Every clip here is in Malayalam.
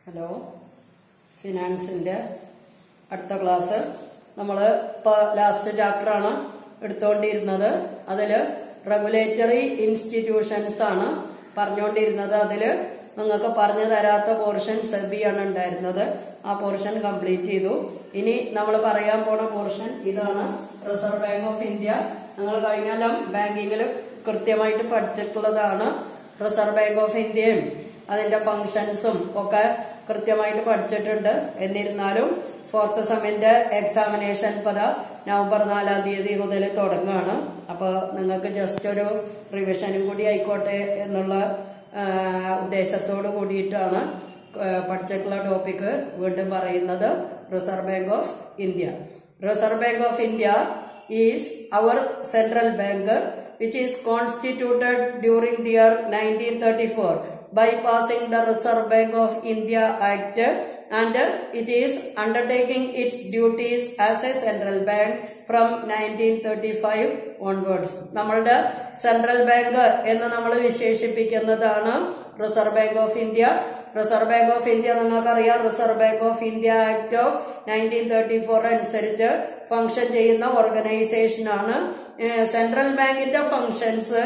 ഹലോ ഫിനാൻസിന്റെ അടുത്ത ക്ലാസ് നമ്മൾ ഇപ്പോൾ ലാസ്റ്റ് ചാപ്റ്ററാണ് എടുത്തുകൊണ്ടിരുന്നത് അതിൽ റെഗുലേറ്ററി ഇൻസ്റ്റിറ്റ്യൂഷൻസ് ആണ് പറഞ്ഞുകൊണ്ടിരുന്നത് അതിൽ നിങ്ങൾക്ക് പറഞ്ഞു തരാത്ത പോർഷൻ സെബിയാണ് ഉണ്ടായിരുന്നത് ആ പോർഷൻ കംപ്ലീറ്റ് ചെയ്തു ഇനി നമ്മൾ പറയാൻ പോണ പോർഷൻ ഇതാണ് റിസർവ് ബാങ്ക് ഓഫ് ഇന്ത്യ നിങ്ങൾ കഴിഞ്ഞാലും ബാങ്കിങ്ങിൽ കൃത്യമായിട്ട് പഠിച്ചിട്ടുള്ളതാണ് റിസർവ് ബാങ്ക് ഓഫ് ഇന്ത്യയും അതിന്റെ ഫങ്ഷൻസും ഒക്കെ കൃത്യമായിട്ട് പഠിച്ചിട്ടുണ്ട് എന്നിരുന്നാലും ഫോർത്ത് സെമിന്റെ എക്സാമിനേഷൻ പത നവംബർ നാലാം തീയതി മുതൽ തുടങ്ങുകയാണ് അപ്പോൾ നിങ്ങൾക്ക് ജസ്റ്റ് ഒരു റിവിഷനും കൂടി ആയിക്കോട്ടെ എന്നുള്ള ആ, ഉദ്ദേശത്തോട് കൂടിയിട്ടാണ് ആ, പഠിച്ചിട്ടുള്ള ടോപ്പിക്ക് വീണ്ടും പറയുന്നത് reserve bank of India reserve bank of India is our central bank which is constituted during the year 1934 by passing the Reserve Bank of India Act and it is undertaking its duties as a central bank from 1935 onwards. നമ്മളുടെ സെൻട്രൽ ബാങ്ക് എന്ന് നമ്മൾ വിശേഷിപ്പിക്കുന്നതാണ് Reserve bank of India reserve bank of India നിങ്ങൾക്കറിയാം Reserve bank of India Act of nineteen thirty four അനുസരിച്ച് ഫംഗ്ഷൻ ചെയ്യുന്ന ഓർഗനൈസേഷനാണ് സെൻട്രൽ ബാങ്കിന്റെ ഫംഗ്ഷൻസ്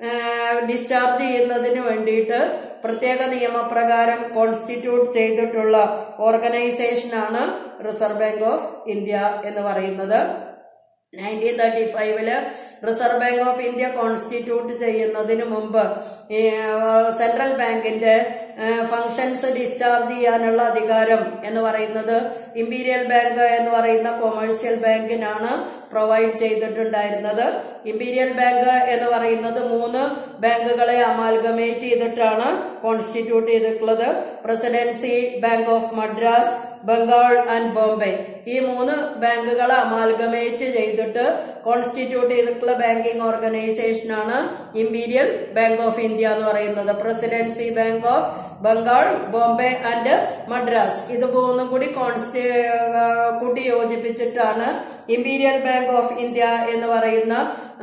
ഡിസ്ചാർജ് ചെയ്യുന്നതിന് വേണ്ടിയിട്ട് പ്രത്യേക നിയമപ്രകാരം കോൺസ്റ്റിറ്റ്യൂട്ട് ചെയ്തിട്ടുള്ള ഓർഗനൈസേഷനാണ് റിസർവ് ബാങ്ക് ഓഫ് ഇന്ത്യ എന്ന് പറയുന്നത് നയൻറ്റീൻ തേർട്ടി ഫൈവില് Reserve bank of India constitute ചെയ്യുന്നതിന് മുമ്പ് ഈ, ആ, സെൻട്രൽ ബാങ്കിന്റെ ഫങ്ഷൻസ് ഡിസ്ചാർജ് ചെയ്യാനുള്ള അധികാരം എന്ന് പറയുന്നത് ഇമ്പീരിയൽ ബാങ്ക് എന്ന് പറയുന്ന കൊമേഴ്സ്യൽ ബാങ്കിനാണ് പ്രൊവൈഡ് ചെയ്തിട്ടുണ്ടായിരുന്നത് ഇമ്പീരിയൽ ബാങ്ക് എന്ന് പറയുന്നത് മൂന്ന് ബാങ്കുകളെ അമാൽഗമേറ്റ് ചെയ്തിട്ടാണ് കോൺസ്റ്റിറ്റ്യൂട്ട് ചെയ്തിട്ടുള്ളത് Presidency Bank of Madras Bengal and Bombay ഈ മൂന്ന് ബാങ്കുകളെ അമാൽഗമേറ്റ് ചെയ്തിട്ട് കോൺസ്റ്റിറ്റ്യൂട്ട് ചെയ്തിട്ടുള്ള ബാങ്കിങ് ഓർഗനൈസേഷനാണ് ഇമ്പീരിയൽ ബാങ്ക് ഓഫ് ഇന്ത്യ എന്ന് പറയുന്നത് Presidency Bank of Bengal Bombay and Madras ഇത് മൂന്നും കൂടി കോൺസ്റ്റി ആ, കൂട്ടി യോജിപ്പിച്ചിട്ടാണ് ഇമ്പീരിയൽ ബാങ്ക് ഓഫ് ഇന്ത്യ എന്ന് പറയുന്ന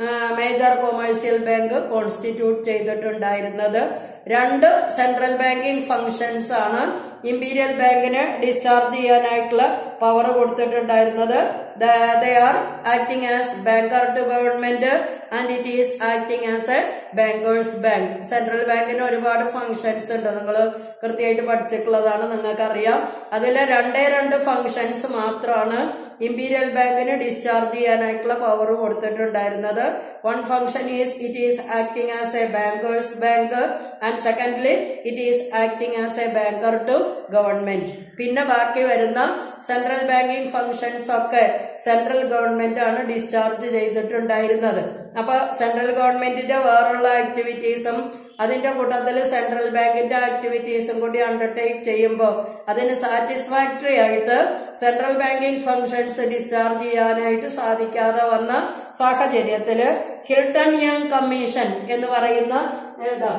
മേജർ കൊമേഴ്സ്യൽ ബാങ്ക് കോൺസ്റ്റിറ്റ്യൂട്ട് ചെയ്തിട്ടുണ്ടായിരുന്നത് രണ്ട് സെൻട്രൽ ബാങ്കിങ് ഫങ്ഷൻസ് ആണ് ഇമ്പീരിയൽ ബാങ്കിന് ഡിസ്ചാർജ് ചെയ്യാനായിട്ടുള്ള പവർ കൊടുത്തിട്ടുണ്ടായിരുന്നത് they are acting as banker to government and it is acting as a banker's bank central ബാങ്കിന് ഒരുപാട് ഫങ്ഷൻസ് ഉണ്ട് നിങ്ങൾ കൃത്യമായിട്ട് പഠിച്ചിട്ടുള്ളതാണ് നിങ്ങൾക്കറിയാം അതിലെ രണ്ടേ രണ്ട് ഫങ്ഷൻസ് മാത്രമാണ് ഇമ്പീരിയൽ ബാങ്കിന് ഡിസ്ചാർജ് ചെയ്യാനായിട്ടുള്ള പവർ കൊടുത്തിട്ടുണ്ടായിരുന്നത് one function is it is acting as a banker's bank and secondly it is acting as a banker to government പിന്നെ ബാക്കി വരുന്ന സെൻട്രൽ ബാങ്കിങ് ഫംഗ്ഷൻസ് ഒക്കെ സെൻട്രൽ ഗവൺമെന്റ് ആണ് ഡിസ്ചാർജ് ചെയ്തിട്ടുണ്ടായിരുന്നത് അപ്പൊ സെൻട്രൽ ഗവൺമെന്റിന്റെ വേറുള്ള ആക്ടിവിറ്റീസും അതിന്റെ കൂട്ടത്തിൽ സെൻട്രൽ ബാങ്കിന്റെ ആക്ടിവിറ്റീസും കൂടി അണ്ടർടേക്ക് ചെയ്യുമ്പോൾ അതിന് സാറ്റിസ്ഫാക്ടറി ആയിട്ട് സെൻട്രൽ ബാങ്കിങ് ഫംഗ്ഷൻസ് ഡിസ്ചാർജ് ചെയ്യാനായിട്ട് സാധിക്കാതെ വന്ന സാഹചര്യത്തില് ഹിൽട്ടൺ യങ് കമ്മീഷൻ എന്ന് പറയുന്ന ഏതാ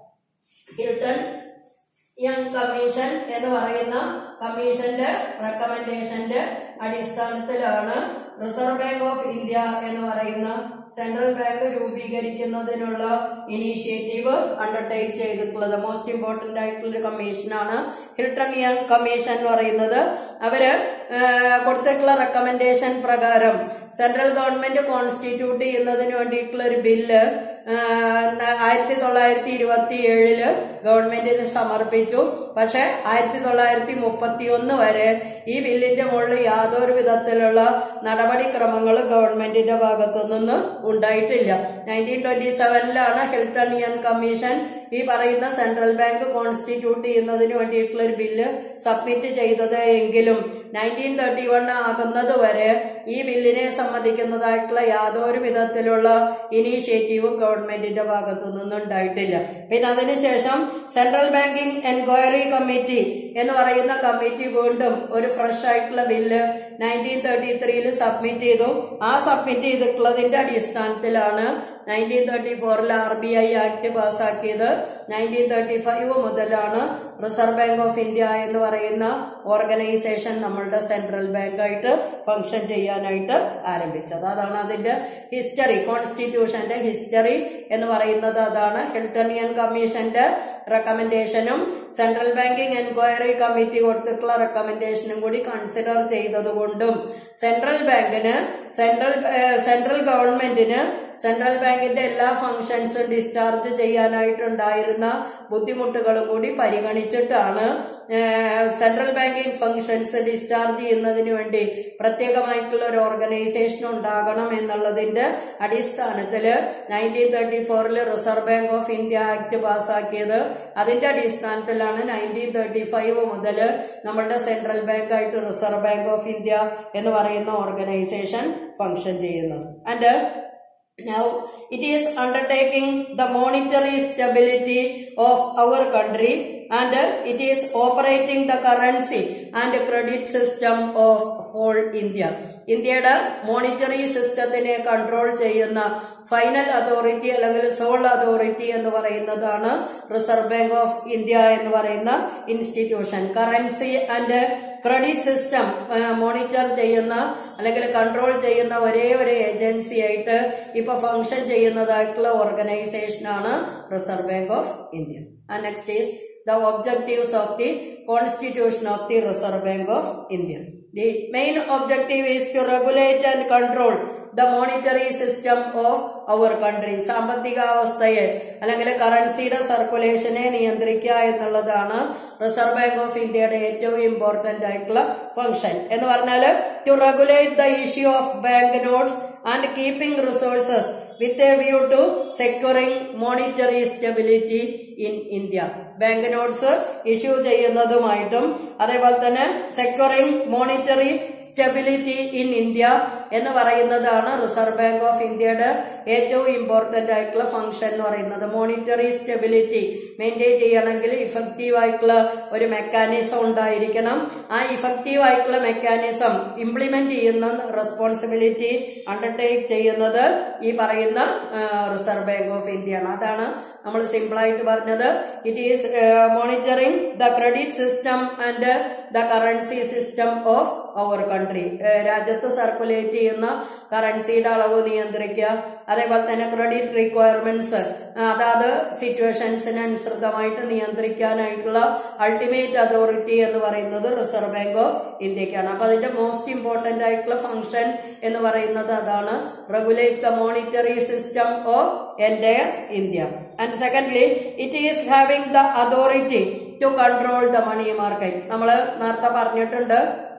ഹിൽട്ടൺ യങ് കമ്മീഷൻ എന്ന് പറയുന്ന കമ്മീഷന്റെ റെക്കമെൻഡേഷന്റെ അടിസ്ഥാനത്തിലാണ് റിസർവ് ബാങ്ക് ഓഫ് ഇന്ത്യ എന്ന് പറയുന്ന സെൻട്രൽ ബാങ്ക് രൂപീകരിക്കുന്നതിനുള്ള ഇനീഷ്യേറ്റീവ് അണ്ടർടേക്ക് ചെയ്തിട്ടുള്ളത് മോസ്റ്റ് ഇമ്പോർട്ടന്റ് ആയിട്ടുള്ള ഒരു കമ്മീഷനാണ് ഹിൽട്ടൺ യങ് കമ്മീഷൻ എന്ന് പറയുന്നത് അവര് ആ, കൊടുത്തിട്ടുള്ള റെക്കമെൻഡേഷൻ പ്രകാരം സെൻട്രൽ ഗവൺമെന്റ് കോൺസ്റ്റിറ്റ്യൂട്ട് ചെയ്യുന്നതിന് വേണ്ടിയിട്ടുള്ള ഒരു ബില്ല് ആയിരത്തി തൊള്ളായിരത്തി ഇരുപത്തി ഏഴില് ഗവൺമെന്റിന് സമർപ്പിച്ചു പക്ഷെ ആയിരത്തി തൊള്ളായിരത്തി മുപ്പത്തി ഒന്ന് വരെ ഈ ബില്ലിന്റെ മുകളിൽ യാതൊരു വിധത്തിലുള്ള നടപടിക്രമങ്ങൾ ഗവൺമെന്റിന്റെ ഭാഗത്തു നിന്ന് ഉണ്ടായിട്ടില്ല നയൻറ്റീൻ ട്വന്റി സെവനിലാണ് ഹിൽട്ടൺ യൻ കമ്മീഷൻ ഈ പറയുന്ന സെൻട്രൽ ബാങ്ക് കോൺസ്റ്റിറ്റ്യൂട്ട് ചെയ്യുന്നതിന് വേണ്ടിയിട്ടുള്ള ഒരു ബില്ല് സബ്മിറ്റ് ചെയ്തത് എങ്കിലും നയൻറ്റീൻ തേർട്ടി വൺ ആകുന്നത് വരെ ഈ ബില്ലിനെ സംബന്ധിക്കുന്നതായിട്ടുള്ള യാതൊരു വിധത്തിലുള്ള ഇനീഷ്യേറ്റീവും ഗവൺമെന്റിന്റെ ഭാഗത്തു നിന്നും ഉണ്ടായിട്ടില്ല പിന്നെ അതിനുശേഷം സെൻട്രൽ ബാങ്കിങ് എൻക്വയറി കമ്മിറ്റി എന്ന് പറയുന്ന കമ്മിറ്റി വീണ്ടും ഒരു ഫ്രഷ് ആയിട്ടുള്ള ബില്ല് നയൻറ്റീൻ തേർട്ടി ത്രീയിൽ സബ്മിറ്റ് ചെയ്തു ആ സബ്മിറ്റ് ചെയ്തിട്ടുള്ളതിന്റെ അടിസ്ഥാനത്തിലാണ് നയൻറ്റീൻ തേർട്ടി ഫോറിൽ ആർ ബി ഐ ആക്ട് പാസ്സാക്കിയത് നയൻറ്റീൻ തേർട്ടി ഫൈവ് മുതലാണ് റിസർവ് ബാങ്ക് ഓഫ് ഇന്ത്യ എന്ന് പറയുന്ന ഓർഗനൈസേഷൻ നമ്മളുടെ സെൻട്രൽ ബാങ്കായിട്ട് ഫംഗ്ഷൻ ചെയ്യാനായിട്ട് ആരംഭിച്ചത് അതാണ് അതിന്റെ ഹിസ്റ്ററി കോൺസ്റ്റിറ്റ്യൂഷന്റെ ഹിസ്റ്ററി എന്ന് പറയുന്നത് അതാണ് ഹിൽട്ടണിയൻ കമ്മീഷന്റെ റെക്കമെൻഡേഷനും സെൻട്രൽ ബാങ്കിങ് എൻക്വയറി കമ്മിറ്റി കൊടുത്തിട്ടുള്ള റെക്കമെൻഡേഷനും കൂടി കൺസിഡർ ചെയ്തതുകൊണ്ടും സെൻട്രൽ ബാങ്കിന് സെൻട്രൽ സെൻട്രൽ ഗവൺമെന്റിന് സെൻട്രൽ ബാങ്കിന്റെ എല്ലാ ഫംഗ്ഷൻസും ഡിസ്ചാർജ് ചെയ്യാനായിട്ടുണ്ടായിരുന്ന ബുദ്ധിമുട്ടുകളും കൂടി പരിഗണിച്ചിട്ടാണ് സെൻട്രൽ ബാങ്കിങ് ഫംഗ്ഷൻസ് ഡിസ്ചാർജ് ചെയ്യുന്നതിന് വേണ്ടി പ്രത്യേകമായിട്ടുള്ള ഒരു ഓർഗനൈസേഷൻ ഉണ്ടാകണം എന്നുള്ളതിന്റെ അടിസ്ഥാനത്തിൽ നയൻറ്റീൻ തേർട്ടി ഫോറിൽ Reserve bank of India Act പാസ്സാക്കിയത് അതിന്റെ അടിസ്ഥാനത്തിലാണ് നയൻറ്റീൻ തേർട്ടി ഫൈവ് മുതൽ നമ്മളുടെ സെൻട്രൽ ബാങ്ക് ആയിട്ട് റിസർവ് ബാങ്ക് ഓഫ് ഇന്ത്യ എന്ന് പറയുന്ന ഓർഗനൈസേഷൻ ഫംഗ്ഷൻ ചെയ്യുന്നത് and Now, it is undertaking the monetary stability of our country and it is operating the currency and credit system of whole India. ഇന്ത്യയുടെ മോണിറ്ററി സിസ്റ്റത്തിനെ കൺട്രോൾ ചെയ്യുന്ന ഫൈനൽ അതോറിറ്റി അല്ലെങ്കിൽ സോൾ അതോറിറ്റി എന്ന് പറയുന്നതാണ് റിസർവ് ബാങ്ക് ഓഫ് ഇന്ത്യ എന്ന് പറയുന്ന institution currency and credit system monitor ചെയ്യുന്ന അല്ലെങ്കിൽ കൺട്രോൾ ചെയ്യുന്ന ഒരേ ഒരു ഏജൻസി ആയിട്ട് ഇപ്പൊ ഫംഗ്ഷൻ ചെയ്യുന്നതായിട്ടുള്ള ഓർഗനൈസേഷനാണ് Reserve bank of India and next is the objectives of the constitution of the reserve bank of india the main objective is to regulate and control the monetary system of our country സാമ്പത്തികാവസ്ഥയെ അല്ലെങ്കിൽ കറൻസിയുടെ സർക്കുലേഷനെ നിയന്ത്രിക്കുക എന്നുള്ളതാണ് റിസർവ് ബാങ്ക് ഓഫ് ഇന്ത്യയുടെ ഏറ്റവും ഇമ്പോർട്ടന്റ് ആയിട്ടുള്ള ഫംഗ്ഷൻ എന്ന് പറഞ്ഞാൽ to regulate the issue of bank notes and keeping resources with a view to securing monetary stability in India bank notes issue ചെയ്യുന്നതുമായിട്ടും അതേപോലെ തന്നെ securing monetary stability in India എന്ന് പറയുന്നതാണ് റിസർവ് ബാങ്ക് ഓഫ് ഇന്ത്യയുടെ ഏറ്റവും ഇമ്പോർട്ടന്റ് ആയിട്ടുള്ള ഫംഗ്ഷൻ എന്ന് പറയുന്നത് മോണിറ്ററി സ്റ്റെബിലിറ്റി മെയിൻറ്റെയിൻ ചെയ്യണമെങ്കിൽ ഇഫക്റ്റീവ് ആയിട്ടുള്ള ഒരു മെക്കാനിസം ഉണ്ടായിരിക്കണം ആ ഇഫക്റ്റീവ് ആയിട്ടുള്ള മെക്കാനിസം ഇംപ്ലിമെന്റ് ചെയ്യുന്ന റെസ്പോൺസിബിലിറ്റി അണ്ടർടേക്ക് ചെയ്യുന്നത് ഈ പറയുന്ന റിസർവ് ബാങ്ക് ഓഫ് ഇന്ത്യ ആണ് അതാണ് നമ്മൾ സിമ്പിൾ ആയിട്ട് പറഞ്ഞത് it is monitoring the credit system and the currency system of our country രാജ്യത്ത് സർക്കുലേറ്റ് ചെയ്യുന്ന കറൻസിയുടെ അളവ് നിയന്ത്രിക്കുക അതേപോലെ തന്നെ ക്രെഡിറ്റ് റിക്വയർമെന്റ്സ് അതാത് സിറ്റുവേഷൻസിന് അനുസൃതമായിട്ട് നിയന്ത്രിക്കാനായിട്ടുള്ള അൾട്ടിമേറ്റ് അതോറിറ്റി എന്ന് പറയുന്നത് റിസർവ് ബാങ്ക് ഓഫ് ഇന്ത്യക്കാണ് അപ്പൊ അതിന്റെ മോസ്റ്റ് ഇമ്പോർട്ടന്റ് ആയിട്ടുള്ള ഫംഗ്ഷൻ എന്ന് പറയുന്നത് അതാണ് regulate the monetary system of entire India and secondly it is having the authority to control the money market നമ്മൾ നേരത്തെ പറഞ്ഞിട്ടുണ്ട്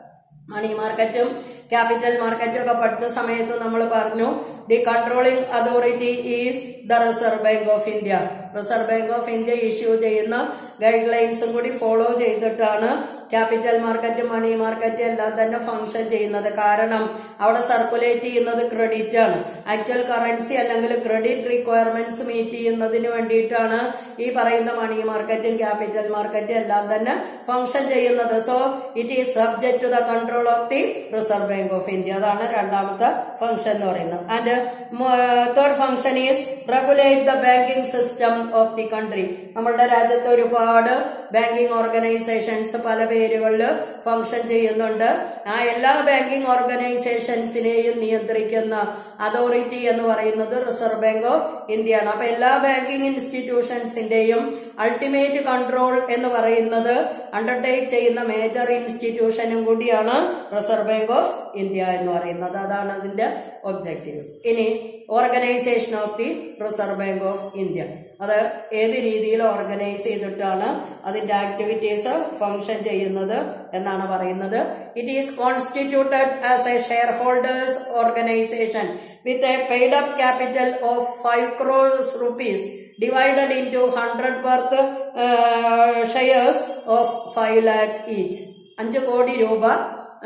മണി മാർക്കറ്റും ക്യാപിറ്റൽ മാർക്കറ്റും ഒക്കെ പഠിച്ച സമയത്ത് നമ്മൾ പറഞ്ഞു the controlling authority is the reserve bank of India reserve bank of India issue ചെയ്യുന്ന ഗൈഡ് ലൈൻസും കൂടി ഫോളോ ചെയ്തിട്ടാണ് ക്യാപിറ്റൽ മാർക്കറ്റ് മണി മാർക്കറ്റ് എല്ലാം തന്നെ ഫംഗ്ഷൻ ചെയ്യുന്നത് കാരണം അവിടെ സർക്കുലേറ്റ് ചെയ്യുന്നത് ക്രെഡിറ്റ് ആണ് ആക്ച്വൽ കറൻസി അല്ലെങ്കിൽ ക്രെഡിറ്റ് റിക്വയർമെന്റ്സ് മീറ്റ് ചെയ്യുന്നതിന് വേണ്ടിയിട്ടാണ് ഈ പറയുന്ന മണി മാർക്കറ്റും ക്യാപിറ്റൽ മാർക്കറ്റും എല്ലാം തന്നെ ഫംഗ്ഷൻ ചെയ്യുന്നത് so it is subject to the control of the reserve bank of India അതാണ് രണ്ടാമത്തെ ഫംഗ്ഷൻ എന്ന് പറയുന്നത് and third function is regulate the banking system of the country നമ്മളുടെ രാജ്യത്ത് ഒരുപാട് ബാങ്കിങ് ഓർഗനൈസേഷൻസ് പല പേരുകളിൽ ഫംഗ്ഷൻ ചെയ്യുന്നുണ്ട് ആ എല്ലാ ബാങ്കിങ് ഓർഗനൈസേഷൻസിനെയും നിയന്ത്രിക്കുന്ന അതോറിറ്റി എന്ന് പറയുന്നത് റിസർവ് ബാങ്ക് ഓഫ് ഇന്ത്യയാണ് അപ്പൊ എല്ലാ ബാങ്കിങ് ഇൻസ്റ്റിറ്റ്യൂഷൻസിന്റെയും അൾട്ടിമേറ്റ് കൺട്രോൾ എന്ന് പറയുന്നത് അണ്ടർടേക്ക് ചെയ്യുന്ന മേജർ ഇൻസ്റ്റിറ്റ്യൂഷനും കൂടിയാണ് റിസർവ് ബാങ്ക് ഓഫ് ഇന്ത്യ എന്ന് പറയുന്നത് അതാണ് അതിന്റെ ഒബ്ജക്റ്റീവ്സ് ഇനി organisation of the reserve bank of India അത് ഏത് രീതിയിൽ ഓർഗനൈസ് ചെയ്തിട്ടാണ് അതിന്റെ ആക്ടിവിറ്റീസ് ഫംഗ്ഷൻ ചെയ്യുന്നത് എന്നാണ് പറയുന്നത് it is constituted as a share holders organisation with a paid up capital of five crores rupees divided into hundred worth shares of five lakh each അഞ്ച് കോടി രൂപ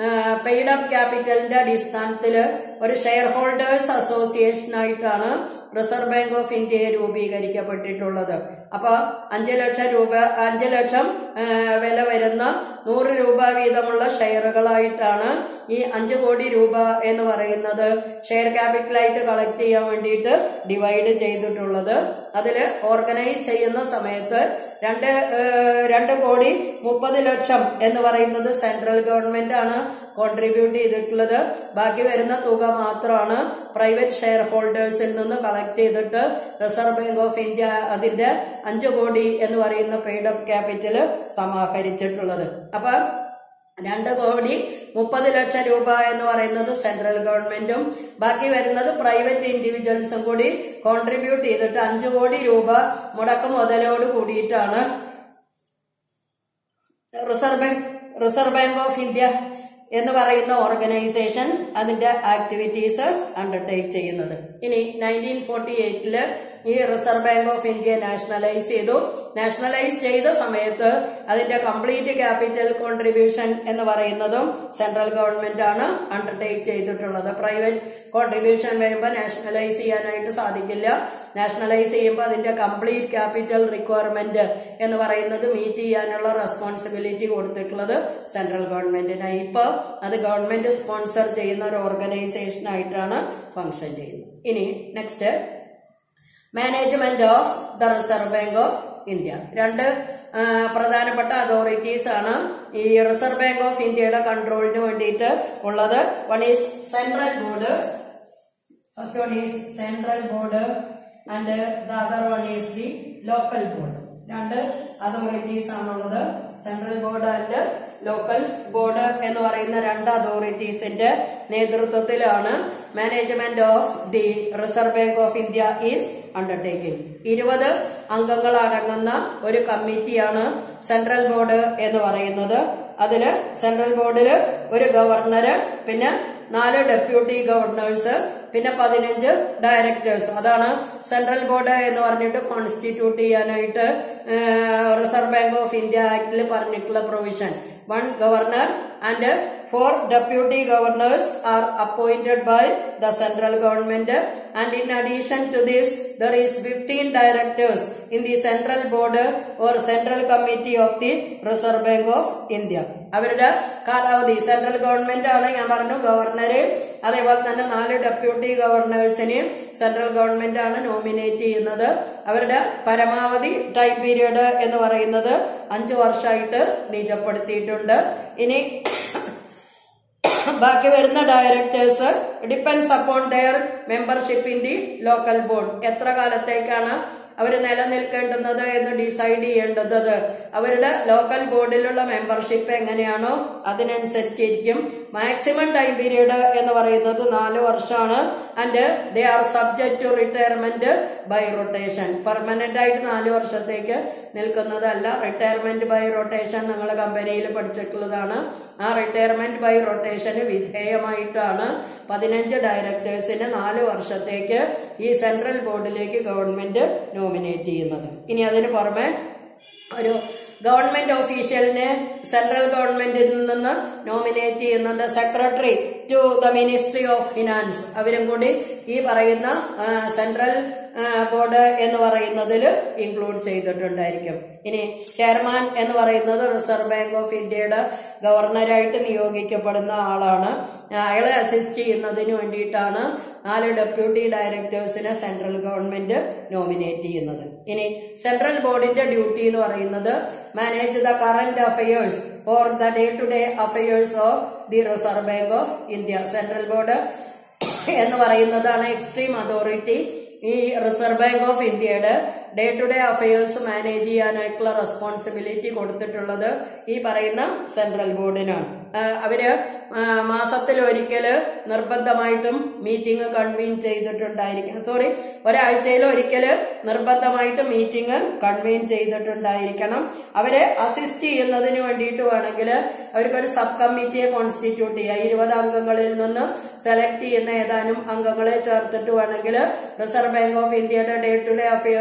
പെയ്ഡ് അപ്പ് ക്യാപിറ്റലിന്റെ അടിസ്ഥാനത്തിൽ ഒരു ഷെയർ ഹോൾഡേഴ്സ് അസോസിയേഷൻ ആയിട്ടാണ് റിസർവ് ബാങ്ക് ഓഫ് ഇന്ത്യയെ രൂപീകരിക്കപ്പെട്ടിട്ടുള്ളത് അപ്പൊ അഞ്ച് ലക്ഷം രൂപ അഞ്ച് ലക്ഷം ആ, വില വരുന്ന നൂറ് രൂപ വീതമുള്ള ഷെയറുകളായിട്ടാണ് ഈ അഞ്ച് കോടി രൂപ എന്ന് പറയുന്നത് ഷെയർ ക്യാപിറ്റലായിട്ട് കളക്ട് ചെയ്യാൻ വേണ്ടിയിട്ട് ഡിവൈഡ് ചെയ്തിട്ടുള്ളത് അതിൽ ഓർഗനൈസ് ചെയ്യുന്ന സമയത്ത് രണ്ട് ഏഹ്, രണ്ട് കോടി മുപ്പത് ലക്ഷം എന്ന് പറയുന്നത് സെൻട്രൽ ഗവൺമെന്റ് ആണ് കോൺട്രിബ്യൂട്ട് ചെയ്തിട്ടുള്ളത് ബാക്കി വരുന്ന തുക മാത്രമാണ് പ്രൈവറ്റ് ഷെയർ ഹോൾഡേഴ്സിൽ നിന്ന് കളക്ട് ചെയ്തിട്ട് റിസർവ് ബാങ്ക് ഓഫ് ഇന്ത്യ അതിന്റെ അഞ്ച് കോടി എന്ന് പറയുന്ന പെയ്ഡ് അപ്പ് ക്യാപിറ്റൽ സമാഹരിച്ചിട്ടുള്ളത് അപ്പൊ രണ്ട് കോടി മുപ്പത് ലക്ഷം രൂപ എന്ന് പറയുന്നത് സെൻട്രൽ ഗവൺമെന്റും ബാക്കി വരുന്നത് പ്രൈവറ്റ് ഇൻഡിവിജ്വൽസും കൂടി കോൺട്രിബ്യൂട്ട് ചെയ്തിട്ട് അഞ്ചു കോടി രൂപ മുടക്ക് മുതലോട് കൂടിയിട്ടാണ് reserve bank reserve bank of India എന്ന് പറയുന്ന ഓർഗനൈസേഷൻ അതിന്റെ ആക്ടിവിറ്റീസ് അണ്ടർടേക്ക് ചെയ്യുന്നത് ഇനി നയൻറ്റീൻ ഫോർട്ടി എയ്റ്റില് ഈ reserve bank of India nationalise ചെയ്തു നാഷണലൈസ് ചെയ്ത സമയത്ത് അതിന്റെ കംപ്ലീറ്റ് ക്യാപിറ്റൽ കോൺട്രിബ്യൂഷൻ എന്ന് പറയുന്നതും സെൻട്രൽ ഗവൺമെന്റ് ആണ് അണ്ടർടേക്ക് ചെയ്തിട്ടുള്ളത് പ്രൈവറ്റ് കോൺട്രിബ്യൂഷൻ വരുമ്പോൾ നാഷണലൈസ് ചെയ്യാനായിട്ട് സാധിക്കില്ല നാഷണലൈസ് ചെയ്യുമ്പോൾ അതിന്റെ കംപ്ലീറ്റ് ക്യാപിറ്റൽ റിക്വയർമെന്റ് എന്ന് പറയുന്നത് മീറ്റ് ചെയ്യാനുള്ള റെസ്പോൺസിബിലിറ്റി കൊടുത്തിട്ടുള്ളത് സെൻട്രൽ ഗവൺമെന്റിനായി ഇപ്പോൾ അത് ഗവൺമെന്റ് സ്പോൺസർ ചെയ്യുന്ന ഒരു ഓർഗനൈസേഷൻ ആയിട്ടാണ് ഫംഗ്ഷൻ ചെയ്യുന്നത് ഇനി next management of the reserve bank of India രണ്ട് ആ, പ്രധാനപ്പെട്ട അതോറിറ്റീസ് ആണ് ഈ റിസർവ് ബാങ്ക് ഓഫ് ഇന്ത്യയുടെ കൺട്രോളിന് വേണ്ടിയിട്ട് ഉള്ളത് one is central board first one is central board and the other one is the local board രണ്ട് അതോറിറ്റീസ് ആണുള്ളത് central board and local board എന്ന് പറയുന്ന രണ്ട് അതോറിറ്റീസിന്റെ നേതൃത്വത്തിലാണ് management of the reserve bank of India is undertaking ഇരുപത് അംഗങ്ങൾ അടങ്ങുന്ന ഒരു കമ്മിറ്റിയാണ് സെൻട്രൽ ബോർഡ് എന്ന് പറയുന്നത് അതില് സെൻട്രൽ ബോർഡില് ഒരു ഗവർണറ് പിന്നെ നാല് ഡെപ്യൂട്ടി ഗവർണേഴ്സ് പിന്നെ പതിനഞ്ച് ഡയറക്ടേഴ്സ് അതാണ് സെൻട്രൽ ബോർഡ് എന്ന് പറഞ്ഞിട്ട് കോൺസ്റ്റിറ്റ്യൂട്ട് ചെയ്യാനായിട്ട് റിസർവ് ബാങ്ക് ഓഫ് ഇന്ത്യ ആക്ടിൽ പറഞ്ഞിട്ടുള്ള provision one governor and four deputy governors are appointed by the central government and in addition to this there is fifteen directors in the central board or central committee of the reserve bank of India അവരുടെ കാലാവധി സെൻട്രൽ ഗവൺമെന്റ് ആണ് ഞാൻ പറഞ്ഞു ഗവർണറ് അതേപോലെ തന്നെ നാല് ഡെപ്യൂട്ടി ഗവർണേഴ്സിനെയും സെൻട്രൽ ഗവൺമെന്റ് ആണ് നോമിനേറ്റ് ചെയ്യുന്നത് അവരുടെ പരമാവധി ടൈം പീരീഡ് എന്ന് പറയുന്നത് അഞ്ചു വർഷമായിട്ട് നിജപ്പെടുത്തിയിട്ടുണ്ട് ഇനി ബാക്കി വരുന്ന directors depends upon their membership in the local board എത്ര കാലത്തേക്കാണ് അവർ നിലനിൽക്കേണ്ടുന്നത് എന്ന് ഡിസൈഡ് ചെയ്യേണ്ടത് അവരുടെ ലോക്കൽ ബോർഡിലുള്ള മെമ്പർഷിപ്പ് എങ്ങനെയാണോ അതിനനുസരിച്ചിരിക്കും മാക്സിമം ടൈം പീരീഡ് എന്ന് പറയുന്നത് നാല് വർഷമാണ് and they are subject to retirement by rotation permanent ആയിട്ട് നാല് വർഷത്തേക്ക് നിൽക്കുന്നതല്ല റിട്ടയർമെന്റ് ബൈ റൊട്ടേഷൻ നിങ്ങൾ കമ്പനിയിൽ പഠിച്ചിട്ടുള്ളതാണ് ആ റിട്ടയർമെന്റ് ബൈ റൊട്ടേഷന് വിധേയമായിട്ടാണ് പതിനഞ്ച് ഡയറക്ടേഴ്സിന് നാല് വർഷത്തേക്ക് ഈ സെൻട്രൽ ബോർഡിലേക്ക് ഗവൺമെന്റ് നോമിനേറ്റ് ചെയ്യുന്നത് ഇനി അതിന് പുറമെ ഒരു ഗവൺമെന്റ് ഓഫീഷ്യലിനെ സെൻട്രൽ ഗവൺമെന്റിൽ നിന്ന് നോമിനേറ്റ് ചെയ്യുന്നുണ്ട് secretary to the ministry of finance അവരും കൂടി ഈ പറയുന്ന ആ, സെൻട്രൽ ആ, ബോർഡ് എന്ന് പറയുന്നതിൽ ഇൻക്ലൂഡ് ചെയ്തിട്ടുണ്ടായിരിക്കും ഇനി ചെയർമാൻ എന്ന് പറയുന്നത് റിസർവ് ബാങ്ക് ഓഫ് ഇന്ത്യയുടെ ഗവർണറായിട്ട് നിയോഗിക്കപ്പെടുന്ന ആളാണ് അയാളെ അസിസ്റ്റ് ചെയ്യുന്നതിന് വേണ്ടിയിട്ടാണ് നാല് ഡെപ്യൂട്ടി ഡയറക്ടേഴ്സിനെ സെൻട്രൽ ഗവൺമെന്റ് നോമിനേറ്റ് ചെയ്യുന്നത് ഇനി സെൻട്രൽ ബോർഡിന്റെ ഡ്യൂട്ടി എന്ന് പറയുന്നത് manage the current affairs or the day to day affairs of the reserve bank of India central board എന്ന് പറയുന്നതാണ് എക്സ്ട്രീം അതോറിറ്റി ഈ റിസർവ് ബാങ്ക് ഓഫ് ഇന്ത്യയുടെ day to day affairs manage ചെയ്യാനായിട്ടുള്ള റെസ്പോൺസിബിലിറ്റി കൊടുത്തിട്ടുള്ളത് ഈ പറയുന്ന സെൻട്രൽ ബോർഡിനാണ് ആ, അവര് ആ, മാസത്തിൽ ഒരിക്കല് നിർബന്ധമായിട്ടും മീറ്റിംഗ് കൺവീൻ ചെയ്തിട്ടുണ്ടായിരിക്കണം സോറി ഒരാഴ്ചയിൽ ഒരിക്കല് നിർബന്ധമായിട്ടും മീറ്റിംഗ് കൺവീൻ ചെയ്തിട്ടുണ്ടായിരിക്കണം അവരെ അസിസ്റ്റ് ചെയ്യുന്നതിന് വേണ്ടിയിട്ട് വേണമെങ്കിൽ അവർക്കൊരു സബ് കമ്മിറ്റിയെ കോൺസ്റ്റിറ്റ്യൂട്ട് ചെയ്യുക ഇരുപത് അംഗങ്ങളിൽ നിന്ന് സെലക്ട് ചെയ്യുന്ന ഏതാനും അംഗങ്ങളെ ചേർത്തിട്ട് വേണമെങ്കിൽ റിസർവ് ബാങ്ക് ഓഫ് ഇന്ത്യയുടെ ഡേ ടു ഡേ അഫയേഴ്സ് കുറെ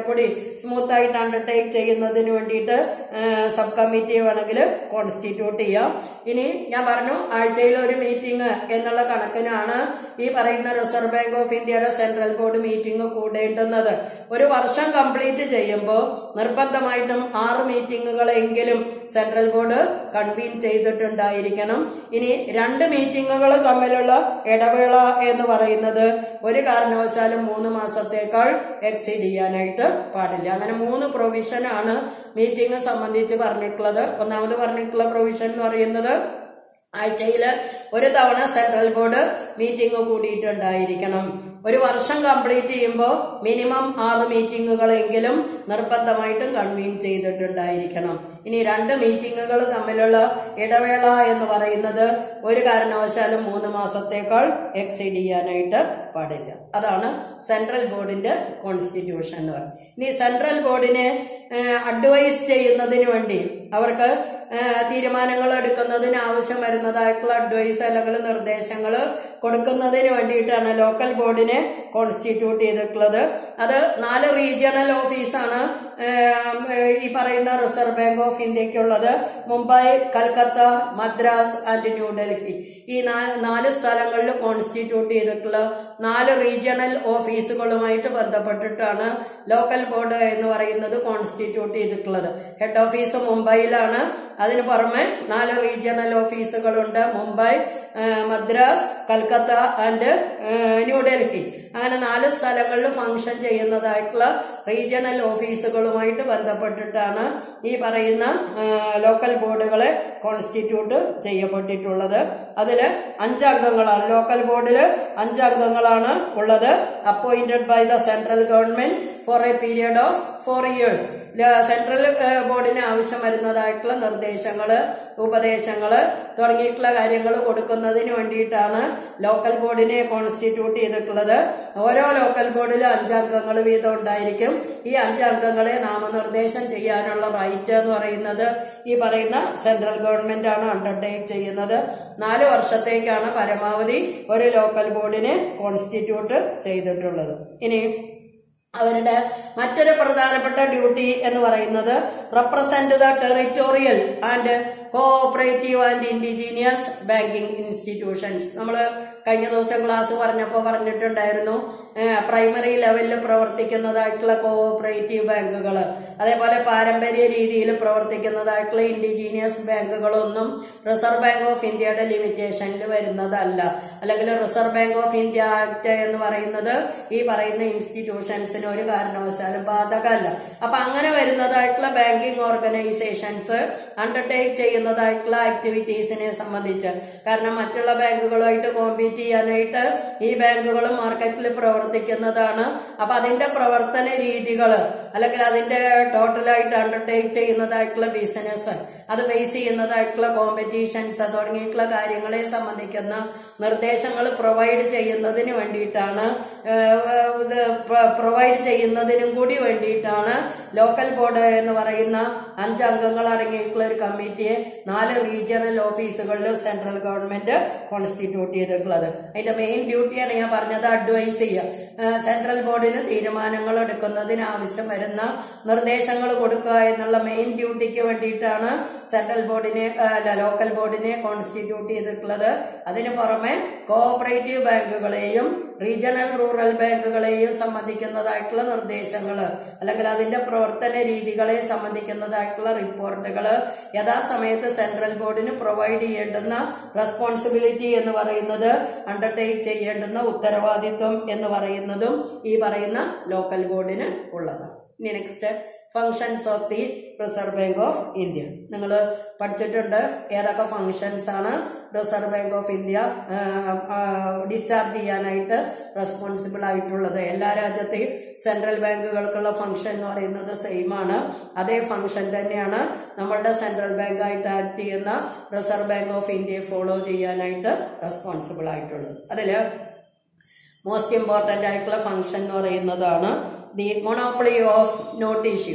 കൂടി സ്മൂത്ത് ആയിട്ട് അണ്ടർടേക്ക് ചെയ്യുന്നതിന് വേണ്ടിയിട്ട് സബ് കമ്മിറ്റി വേണമെങ്കിൽ കോൺസ്റ്റിറ്റ്യൂട്ട് ചെയ്യാം ഇനി ഞാൻ പറഞ്ഞു ആഴ്ചയിൽ ഒരു മീറ്റിംഗ് എന്നുള്ള കണക്കിനാണ് ഈ പറയുന്ന റിസർവ് ബാങ്ക് ഓഫ് ഇന്ത്യയുടെ സെൻട്രൽ ബോർഡ് മീറ്റിംഗ് കൂടേണ്ടുന്നത് ഒരു വർഷം കംപ്ലീറ്റ് ചെയ്യുമ്പോൾ നിർബന്ധമായിട്ടും ആറ് മീറ്റിങ്ങുകളെങ്കിലും സെൻട്രൽ ബോർഡ് കൺവീൻ ചെയ്തിട്ടുണ്ടായിരിക്കണം ഇനി രണ്ട് മീറ്റിങ്ങുകൾ തമ്മിലുള്ള ഇടവേള എന്ന് പറയുന്നത് ഒരു കാരണവശാലും മൂന്ന് മാസത്തേക്കാൾ എക്സീഡ് ചെയ്യാനായിട്ട് പാടില്ല അങ്ങനെ മൂന്ന് പ്രൊവിഷനാണ് മീറ്റിംഗ് സംബന്ധിച്ച് പറഞ്ഞിട്ടുള്ളത് ഒന്നാമത് പറഞ്ഞിട്ടുള്ള പ്രൊവിഷൻ എന്ന് പറയുന്നത് ആഴ്ചയിൽ ഒരു തവണ സെൻട്രൽ ബോർഡ് മീറ്റിംഗ് കൂടിയിട്ടുണ്ടായിരിക്കണം ഒരു വർഷം കംപ്ലീറ്റ് ചെയ്യുമ്പോൾ മിനിമം ആറ് മീറ്റിങ്ങുകളെങ്കിലും നിർബന്ധമായിട്ടും കൺവീൻ ചെയ്തിട്ടുണ്ടായിരിക്കണം ഇനി രണ്ട് മീറ്റിങ്ങുകൾ തമ്മിലുള്ള ഇടവേള എന്ന് പറയുന്നത് ഒരു കാരണവശാലും മൂന്ന് മാസത്തേക്കാൾ എക്സീഡ് ചെയ്യാനായിട്ട് പാടില്ല അതാണ് സെൻട്രൽ ബോർഡിന്റെ കോൺസ്റ്റിറ്റ്യൂഷൻ എന്ന് പറയുന്നത് ഇനി സെൻട്രൽ ബോർഡിനെ അഡ്വൈസ് ചെയ്യുന്നതിന് വേണ്ടി അവർക്ക് തീരുമാനങ്ങൾ എടുക്കുന്നതിന് ആവശ്യം വരുന്നതായിട്ടുള്ള അഡ്വൈസ് അല്ലെങ്കിൽ നിർദ്ദേശങ്ങൾ കൊടുക്കുന്നതിന് വേണ്ടിയിട്ടാണ് ലോക്കൽ ബോർഡിനെ കോൺസ്റ്റിറ്റ്യൂട്ട് ചെയ്തിട്ടുള്ളത് അത് നാല് റീജിയണൽ ഓഫീസാണ് ഈ പറയുന്ന റിസർവ് ബാങ്ക് ഓഫ് ഇന്ത്യക്കുള്ളത് മുംബൈ കൽക്കത്ത മദ്രാസ് ആൻഡ് ന്യൂഡൽഹി ഈ നാല് സ്ഥലങ്ങളിൽ കോൺസ്റ്റിറ്റ്യൂട്ട് ചെയ്തിട്ടുള്ള നാല് റീജിയണൽ ഓഫീസുകളുമായിട്ട് ബന്ധപ്പെട്ടിട്ടാണ് ലോക്കൽ ബോർഡ് എന്ന് പറയുന്നത് കോൺസ്റ്റിറ്റ്യൂട്ട് ചെയ്തിട്ടുള്ളത് ഹെഡ് ഓഫീസ് മുംബൈയിലാണ് അതിന് പുറമെ നാല് റീജിയണൽ ഓഫീസുകളുണ്ട് മുംബൈ മദ്രാസ് കൽക്കത്ത ആൻഡ് ന്യൂഡൽഹി അങ്ങനെ നാല് സ്ഥലങ്ങളിൽ ഫംഗ്ഷൻ ചെയ്യുന്നതായിട്ടുള്ള റീജിയണൽ ഓഫീസുകളുമായിട്ട് ബന്ധപ്പെട്ടിട്ടാണ് ഈ പറയുന്ന ലോക്കൽ ബോർഡുകളെ കോൺസ്റ്റിറ്റ്യൂട്ട് ചെയ്യപ്പെട്ടിട്ടുള്ളത് അതിൽ അഞ്ചംഗങ്ങളാണ് ലോക്കൽ ബോർഡിൽ അഞ്ചംഗങ്ങളാണ് ഉള്ളത് appointed by the central government for a period of four years central ബോർഡിന് ആവശ്യം വരുന്നതായിട്ടുള്ള നിർദ്ദേശങ്ങള് ഉപദേശങ്ങള് തുടങ്ങിയിട്ടുള്ള കാര്യങ്ങൾ കൊടുക്കുന്നതിന് വേണ്ടിയിട്ടാണ് ലോക്കൽ ബോർഡിനെ കോൺസ്റ്റിറ്റ്യൂട്ട് ചെയ്തിട്ടുള്ളത് ഓരോ ലോക്കൽ ബോർഡിലും അഞ്ചംഗങ്ങൾ വീതം ഉണ്ടായിരിക്കും ഈ അഞ്ചംഗങ്ങളെ നാമനിർദ്ദേശം ചെയ്യാനുള്ള റൈറ്റ് എന്ന് പറയുന്നത് ഈ പറയുന്ന സെൻട്രൽ ഗവൺമെന്റ് ആണ് അണ്ടർടേക്ക് ചെയ്യുന്നത് നാല് വർഷത്തേക്കാണ് പരമാവധി ഒരു ലോക്കൽ ബോർഡിനെ കോൺസ്റ്റിറ്റ്യൂട്ട് ചെയ്തിട്ടുള്ളത് ഇനി അവരുടെ മറ്റൊരു പ്രധാനപ്പെട്ട ഡ്യൂട്ടി എന്ന് പറയുന്നത് represent the territorial and cooperative and indigenous banking institutions നമ്മൾ കഴിഞ്ഞ ദിവസം ക്ലാസ് പറഞ്ഞപ്പോൾ പറഞ്ഞിട്ടുണ്ടായിരുന്നു പ്രൈമറി ലെവലിൽ പ്രവർത്തിക്കുന്നതായിട്ടുള്ള കോഓപ്പറേറ്റീവ് ബാങ്കുകൾ അതേപോലെ പാരമ്പര്യ രീതിയിൽ പ്രവർത്തിക്കുന്നതായിട്ടുള്ള ഇൻഡിജീനിയസ് ബാങ്കുകളൊന്നും റിസർവ് ബാങ്ക് ഓഫ് ഇന്ത്യയുടെ ലിമിറ്റേഷനിൽ വരുന്നതല്ല അല്ലെങ്കിൽ reserve bank of India act എന്ന് പറയുന്നത് ഈ പറയുന്ന ഇൻസ്റ്റിറ്റ്യൂഷൻസിന് ഒരു കാരണവശാലും ബാധകമല്ല അപ്പൊ അങ്ങനെ വരുന്നതായിട്ടുള്ള ബാങ്കിങ് ഓർഗനൈസേഷൻസ് അണ്ടർടേക്ക് ചെയ്യുന്നതായിട്ടുള്ള ആക്ടിവിറ്റീസിനെ സംബന്ധിച്ച് കാരണം മറ്റുള്ള ബാങ്കുകളുമായിട്ട് കോമ്പീറ്റ് ചെയ്യാനായിട്ട് ഈ ബാങ്കുകളും മാർക്കറ്റിൽ പ്രവർത്തിക്കുന്നതാണ് അപ്പൊ അതിന്റെ പ്രവർത്തന രീതികൾ അല്ലെങ്കിൽ അതിന്റെ ടോട്ടലായിട്ട് അണ്ടർടേക്ക് ചെയ്യുന്നതായിട്ടുള്ള ബിസിനസ് അത് ഫേസ് ചെയ്യുന്നതായിട്ടുള്ള കോമ്പറ്റീഷൻസ് തുടങ്ങിയിട്ടുള്ള കാര്യങ്ങളെ സംബന്ധിക്കുന്ന നിർദ്ദേശങ്ങൾ പ്രൊവൈഡ് ചെയ്യുന്നതിന് വേണ്ടിയിട്ടാണ് പ്രൊവൈഡ് ചെയ്യുന്നതിനും കൂടി വേണ്ടിയിട്ടാണ് ലോക്കൽ ബോർഡ് എന്ന് പറയുന്ന അഞ്ചംഗങ്ങൾ അടങ്ങിയിട്ടുള്ള ഒരു കമ്മിറ്റിയെ നാല് റീജിയണൽ ഓഫീസുകളിലും സെൻട്രൽ ഗവൺമെന്റ് കോൺസ്റ്റിറ്റ്യൂട്ട് ചെയ്തിട്ടുള്ളത് അതിന്റെ മെയിൻ ഡ്യൂട്ടിയാണ് ഞാൻ പറഞ്ഞത് അഡ്വൈസ് ചെയ്യുക സെൻട്രൽ ബോർഡിന് തീരുമാനങ്ങൾ എടുക്കുന്നതിന് ആവശ്യം വരുന്ന നിർദ്ദേശങ്ങൾ കൊടുക്കുക എന്നുള്ള മെയിൻ ഡ്യൂട്ടിക്ക് വേണ്ടിയിട്ടാണ് സെൻട്രൽ ബോർഡിനെ അല്ല ലോക്കൽ ബോർഡിനെ കോൺസ്റ്റിറ്റ്യൂട്ട് ചെയ്തിട്ടുള്ളത് അതിന് പുറമെ കോഓപ്പറേറ്റീവ് ബാങ്കുകളെയും റീജിയണൽ റൂറൽ ബാങ്കുകളെയും സംബന്ധിക്കുന്നതായിട്ടുള്ള നിർദ്ദേശങ്ങൾ അല്ലെങ്കിൽ അതിന്റെ പ്രവർത്തന രീതികളെ സംബന്ധിക്കുന്നതായിട്ടുള്ള റിപ്പോർട്ടുകൾ യഥാസമയത്ത് സെൻട്രൽ ബോർഡിന് പ്രൊവൈഡ് ചെയ്യേണ്ടുന്ന റെസ്പോൺസിബിലിറ്റി എന്ന് പറയുന്നത് അണ്ടർടേക്ക് ചെയ്യേണ്ടുന്ന ഉത്തരവാദിത്വം എന്ന് പറയുന്നതും ഈ പറയുന്ന ലോക്കൽ ബോർഡിന് ഉള്ളതാണ് ഇനി next functions of the reserve bank of India നിങ്ങൾ പഠിച്ചിട്ടുണ്ട് ഏതൊക്കെ ഫങ്ഷൻസ് ആണ് reserve bank of India discharge ചെയ്യാനായിട്ട് റെസ്പോൺസിബിൾ ആയിട്ടുള്ളത് എല്ലാ രാജ്യത്തെയും സെൻട്രൽ ബാങ്കുകൾക്കുള്ള ഫംഗ്ഷൻ എന്ന് പറയുന്നത് സെയിം ആണ് അതേ ഫംഗ്ഷൻ തന്നെയാണ് നമ്മളുടെ സെൻട്രൽ ബാങ്ക് ആയിട്ട് ആക്ട് ചെയ്യുന്ന റിസർവ് ബാങ്ക് ഓഫ് ഇന്ത്യയെ ഫോളോ ചെയ്യാനായിട്ട് റെസ്പോൺസിബിൾ ആയിട്ടുള്ളത് അതില് മോസ്റ്റ് ഇമ്പോർട്ടന്റ് ആയിട്ടുള്ള ഫംഗ്ഷൻ എന്ന് പറയുന്നതാണ് the monopoly of note issue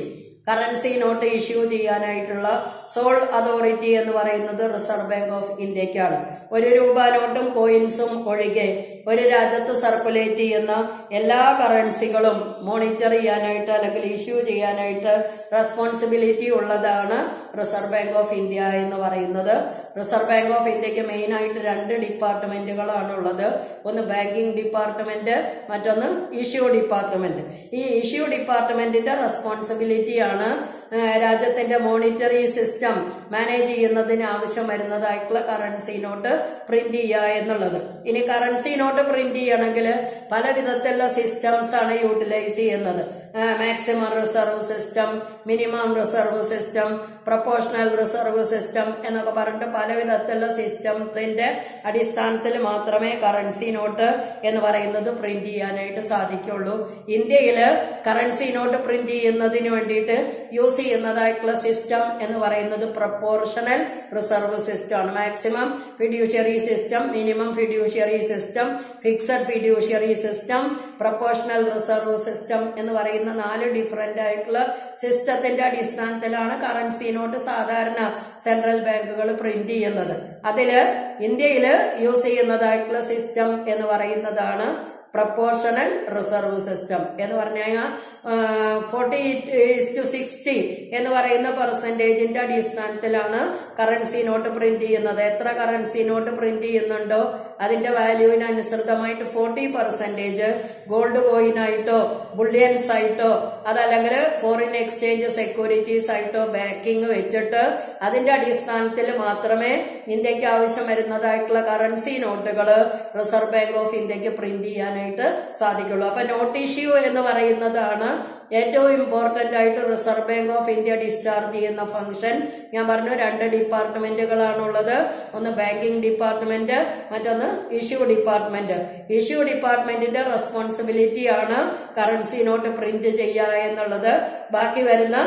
currency note issue ചെയ്യാനായിട്ടുള്ള സോൾ അതോറിറ്റി എന്ന് പറയുന്നത് റിസർവ് ബാങ്ക് ഓഫ് ഇന്ത്യക്കാണ് ഒരു രൂപ നോട്ടും കോയിൻസും ഒഴികെ ഒരു രാജ്യത്ത് സർക്കുലേറ്റ് ചെയ്യുന്ന എല്ലാ കറൻസികളും മോണിറ്റർ ചെയ്യാനായിട്ട് അല്ലെങ്കിൽ ഇഷ്യൂ ചെയ്യാനായിട്ട് റെസ്പോൺസിബിലിറ്റി ഉള്ളതാണ് റിസർവ് ബാങ്ക് ഓഫ് ഇന്ത്യ എന്ന് പറയുന്നത് റിസർവ് ബാങ്ക് ഓഫ് ഇന്ത്യക്ക് മെയിൻ ആയിട്ട് രണ്ട് ഡിപ്പാർട്ട്മെന്റുകളാണ് ഉള്ളത് ഒന്ന് ബാങ്കിങ് ഡിപ്പാർട്ട്മെന്റ് മറ്റൊന്ന് ഇഷ്യൂ ഡിപ്പാർട്ട്മെന്റ് ഈ ഇഷ്യൂ ഡിപ്പാർട്ട്മെന്റിന്റെ റെസ്പോൺസിബിലിറ്റിയാണ് രാജ്യത്തിന്റെ മോണിറ്ററി സിസ്റ്റം മാനേജ് ചെയ്യുന്നതിന് ആവശ്യം വരുന്നതായിട്ടുള്ള കറൻസി നോട്ട് പ്രിന്റ് ചെയ്യുക എന്നുള്ളത് ഇനി കറൻസി നോട്ട് പ്രിന്റ് ചെയ്യണമെങ്കിൽ പല വിധത്തിലുള്ള സിസ്റ്റംസ് ആണ് യൂട്ടിലൈസ് ചെയ്യുന്നത് maximum reserve system minimum reserve system proportional reserve system എന്നൊക്കെ പറഞ്ഞിട്ട് പല വിധത്തിലുള്ള സിസ്റ്റത്തിന്റെ അടിസ്ഥാനത്തിൽ മാത്രമേ കറൻസി നോട്ട് എന്ന് പറയുന്നത് പ്രിന്റ് ചെയ്യാനായിട്ട് സാധിക്കുള്ളൂ ഇന്ത്യയിൽ കറൻസി നോട്ട് പ്രിന്റ് ചെയ്യുന്നതിന് വേണ്ടിയിട്ട് യൂസ് ചെയ്യുന്നതായിട്ടുള്ള സിസ്റ്റം എന്ന് പറയുന്നത് പ്രപ്പോർഷണൽ റിസർവ് സിസ്റ്റം ആണ് maximum fiduciary system minimum fiduciary system fixed fiduciary system proportional reserve system എന്ന് പറയുന്ന നാല് ഡിഫറെന്റ് ആയിട്ടുള്ള സിസ്റ്റത്തിന്റെ അടിസ്ഥാനത്തിലാണ് കറൻസി നോട്ട് സാധാരണ സെൻട്രൽ ബാങ്കുകൾ പ്രിന്റ് ചെയ്യുന്നത് അതില് ഇന്ത്യയിൽ യൂസ് ചെയ്യുന്നതായിട്ടുള്ള സിസ്റ്റം എന്ന് പറയുന്നതാണ് പ്രപ്പോർഷണൽ റിസർവ് സിസ്റ്റം എന്ന് പറഞ്ഞു കഴിഞ്ഞാൽ ഫോർട്ടി ടു സിക്സ്റ്റി എന്ന് പറയുന്ന പെർസെൻറ്റേജിന്റെ അടിസ്ഥാനത്തിലാണ് കറൻസി നോട്ട് പ്രിന്റ് ചെയ്യുന്നത് എത്ര കറൻസി നോട്ട് പ്രിന്റ് ചെയ്യുന്നുണ്ടോ അതിന്റെ വാല്യൂവിന് അനുസൃതമായിട്ട് ഫോർട്ടി പെർസെൻറ്റേജ് ഗോൾഡ് കോയിൻ ആയിട്ടോ ബുള്ളിയൻസ് ആയിട്ടോ അതല്ലെങ്കിൽ ഫോറിൻ എക്സ്ചേഞ്ച് സെക്യൂരിറ്റീസ് ആയിട്ടോ ബാക്കിംഗ് വെച്ചിട്ട് അതിന്റെ അടിസ്ഥാനത്തിൽ മാത്രമേ ഇന്ത്യക്ക് ആവശ്യം വരുന്നതായിട്ടുള്ള കറൻസി നോട്ടുകൾ റിസർവ് ബാങ്ക് ഓഫ് ഇന്ത്യക്ക് പ്രിന്റ് ചെയ്യാനായിട്ട് സാധിക്കുള്ളൂ അപ്പൊ നോട്ട് ഇഷ്യൂ എന്ന് പറയുന്നതാണ് ഏറ്റവും ഇമ്പോർട്ടന്റ് ആയിട്ട് reserve bank of India discharge ചെയ്യുന്ന ഫംഗ്ഷൻ ഞാൻ പറഞ്ഞു രണ്ട് ഡിപ്പാർട്ട്മെന്റുകളാണുള്ളത് ഒന്ന് ബാങ്കിങ് ഡിപ്പാർട്ട്മെന്റ് മറ്റൊന്ന് ഇഷ്യൂ ഡിപ്പാർട്ട്മെന്റ് ഇഷ്യൂ ഡിപ്പാർട്ട്മെന്റിന്റെ റെസ്പോൺസിബിലിറ്റി ആണ് കറൻസി നോട്ട് പ്രിന്റ് ചെയ്യുക എന്നുള്ളത് ബാക്കി വരുന്ന